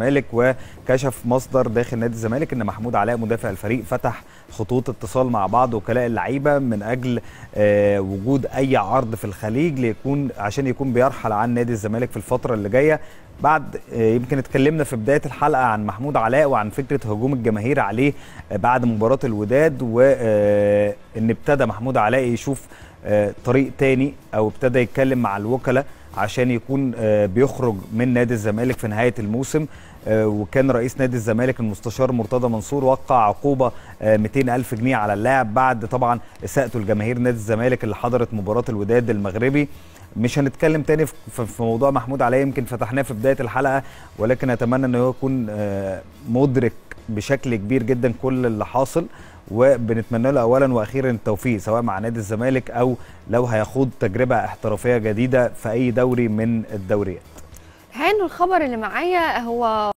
الزمالك وكشف مصدر داخل نادي الزمالك ان محمود علاء مدافع الفريق فتح خطوط اتصال مع بعض وكلاء اللعيبه من اجل آه، وجود اي عرض في الخليج ليكون عشان يكون بيرحل عن نادي الزمالك في الفتره اللي جايه بعد آه، يمكن اتكلمنا في بدايه الحلقه عن محمود علاء وعن فكره هجوم الجماهير عليه آه، بعد مباراه الوداد وان ابتدى محمود علاء يشوف آه، طريق تاني او ابتدى يتكلم مع الوكلاء عشان يكون آه، بيخرج من نادي الزمالك في نهايه الموسم آه، وكان رئيس نادي الزمالك المستشار مرتضى منصور وقع عقوبه آه، 200 ألف جنيه على اللاعب بعد طبعا اساءته لجماهير نادي الزمالك اللي حضرت مباراه الوداد المغربي مش هنتكلم تاني في- في في موضوع محمود علاء يمكن فتحناه في بدايه الحلقه ولكن اتمنى ان هو يكون آه، مدرك بشكل كبير جدا كل اللي حاصل وبنتمنى له اولا واخيرا التوفيق سواء مع نادي الزمالك او لو هيخوض تجربه احترافيه جديده في اي دوري من الدوريات الحقيقه إنه الخبر اللي معايا هو